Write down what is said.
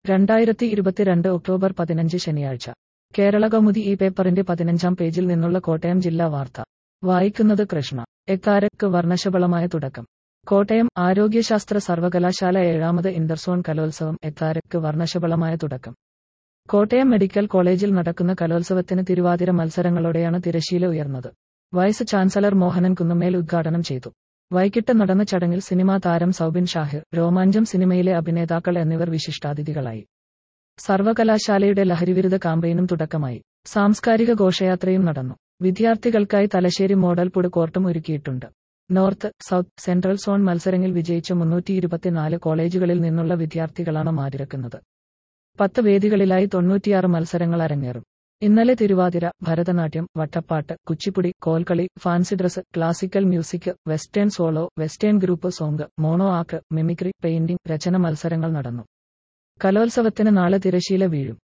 രണ്ടായിരത്തി ഇരുപത്തിരണ്ട് ഒക്ടോബർ പതിനഞ്ച് ശനിയാഴ്ച കേരള കൗമുദി ഈ പേപ്പറിന്റെ പതിനഞ്ചാം പേജിൽ നിന്നുള്ള കോട്ടയം ജില്ലാ വാർത്ത വായിക്കുന്നത് കൃഷ്ണ എക്കാരക്ക് വർണ്ണശബളമായ തുടക്കം കോട്ടയം ആരോഗ്യശാസ്ത്ര സർവകലാശാല ഏഴാമത് ഇന്റർസോൺ കലോത്സവം എക്കാരക്ക് വർണ്ണശബളമായ തുടക്കം കോട്ടയം മെഡിക്കൽ കോളേജിൽ നടക്കുന്ന കലോത്സവത്തിന് തിരുവാതിര മത്സരങ്ങളോടെയാണ് തിരശീല ഉയർന്നത് വൈസ് ചാൻസലർ മോഹനൻ കുന്നുമേൽ ഉദ്ഘാടനം ചെയ്തു വൈകിട്ട് നടന്ന ചടങ്ങിൽ സിനിമാ താരം സൗബിൻ ഷാഹിർ രോമാഞ്ചം സിനിമയിലെ അഭിനേതാക്കൾ എന്നിവർ വിശിഷ്ടാതിഥികളായി സർവകലാശാലയുടെ ലഹരിവിരുദ്ധ കാമ്പയിനും തുടക്കമായി സാംസ്കാരിക ഘോഷയാത്രയും നടന്നു വിദ്യാർത്ഥികൾക്കായി തലശ്ശേരി മോഡൽ ഫുഡ് കോർട്ടും ഒരുക്കിയിട്ടുണ്ട് നോർത്ത് സൗത്ത് സെൻട്രൽ സോൺ മത്സരങ്ങളിൽ വിജയിച്ച മുന്നൂറ്റി ഇരുപത്തിനാല് കോളേജുകളിൽ നിന്നുള്ള വിദ്യാർത്ഥികളാണ് മാതിരക്കുന്നത് പത്ത് വേദികളിലായി തൊണ്ണൂറ്റിയാറ് മത്സരങ്ങൾ അരങ്ങേറും ഇന്നലെ Thiruvathira Bharatanatyam Vattappattu Kuchipudi Kolkali fancy dress classical music western solo western group song mono act mimicry painting രചന മത്സരങ്ങൾ നടന്നു കലോത്സവത്തിന് നാളെ തിരശീല വീഴും